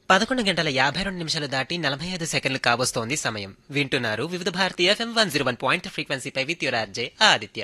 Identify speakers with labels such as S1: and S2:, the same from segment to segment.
S1: పదకొండు గంటల యాభై రెండు నిమిషాలు దాటి నలభై ఐదు సెకండ్లు కావస్తోంది సమయం వింటున్నారు Vividh Bharati FM one zero one point ఫ్రీక్వెన్సీపై with your RJ Aditya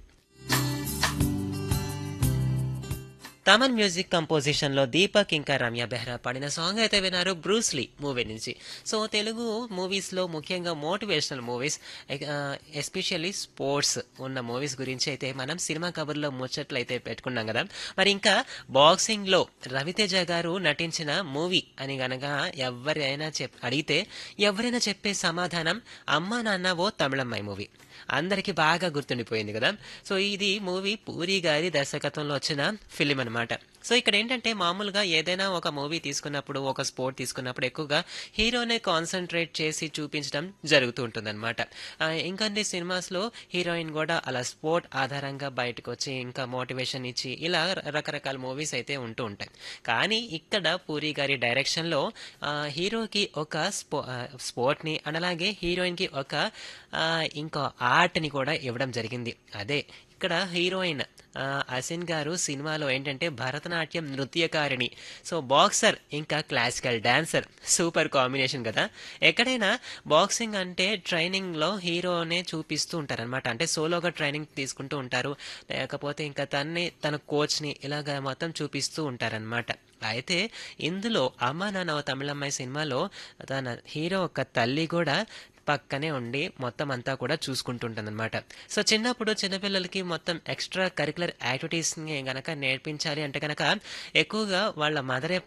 S1: Thaman music composition లో దీపక్ ఇంకా రమ్య బెహ్రా పాడిన సాంగ్ అయితే విన్నారు బ్రూస్లీ మూవీ నుంచి సో తెలుగు మూవీస్ లో ముఖ్యంగా మోటివేషనల్ మూవీస్ ఎస్పెషల్లీ స్పోర్ట్స్ ఉన్న మూవీస్ గురించి అయితే మనం సినిమా కవర్లో ముచ్చట్లు అయితే పెట్టుకున్నాం కదా మరి ఇంకా బాక్సింగ్ లో రవితేజ గారు నటించిన మూవీ అని గనక ఎవరైనా చెప్ అడిగితే ఎవరైనా చెప్పే సమాధానం అమ్మా నాన్న ఓ తమిళమ్మాయి మూవీ అందరికీ బాగా గుర్తుండిపోయింది కదా సో ఇది మూవీ పూరి గారి దర్శకత్వంలో వచ్చిన ఫిలిం అనమాట సో ఇక్కడ ఏంటంటే మామూలుగా ఏదైనా ఒక మూవీ తీసుకున్నప్పుడు ఒక స్పోర్ట్ తీసుకున్నప్పుడు ఎక్కువగా హీరోనే కాన్సన్ట్రేట్ చేసి చూపించడం జరుగుతూ ఉంటుందన్నమాట ఆ, ఇంకొన్ని సినిమాస్లో హీరోయిన్ కూడా అలా స్పోర్ట్ ఆధారంగా బయటకు వచ్చి ఇంకా మోటివేషన్ ఇచ్చి ఇలా రకరకాల మూవీస్ అయితే ఉంటూ ఉంటాయి కానీ ఇక్కడ పూరి గారి డైరెక్షన్లో ఆ, హీరోకి ఒక స్పో ఆ, స్పోర్ట్ని అండ్ అలాగే హీరోయిన్కి ఒక ఆ, ఇంకో ఆర్ట్ని కూడా ఇవ్వడం జరిగింది అదే ఇక్కడ హీరోయిన్ ఆ, అసిన్ గారు సినిమాలో ఏంటంటే భరతనాట్యం నృత్యకారిణి సో బాక్సర్ ఇంకా క్లాసికల్ డాన్సర్ సూపర్ కాంబినేషన్ కదా ఎక్కడైనా బాక్సింగ్ అంటే ట్రైనింగ్లో హీరోనే చూపిస్తూ ఉంటారనమాట అంటే సోలోగా ట్రైనింగ్ తీసుకుంటూ ఉంటారు లేకపోతే ఇంకా తన్ని తన కోచ్ని ఇలాగ మొత్తం చూపిస్తూ ఉంటారనమాట అయితే ఇందులో అమ్మ నాన్న ఓ తమిళమ్మాయి సినిమాలో తన హీరో ఒక తల్లి కూడా పక్కనే ఉండి మొత్తం అంతా కూడా చూసుకుంటుంటుందన్నమాట సో చిన్నప్పుడు చిన్నపిల్లలకి మొత్తం ఎక్స్ట్రా కరికులర్ యాక్టివిటీస్ని గనక నేర్పించాలి అంటే కనుక ఎక్కువగా వాళ్ళ మదరే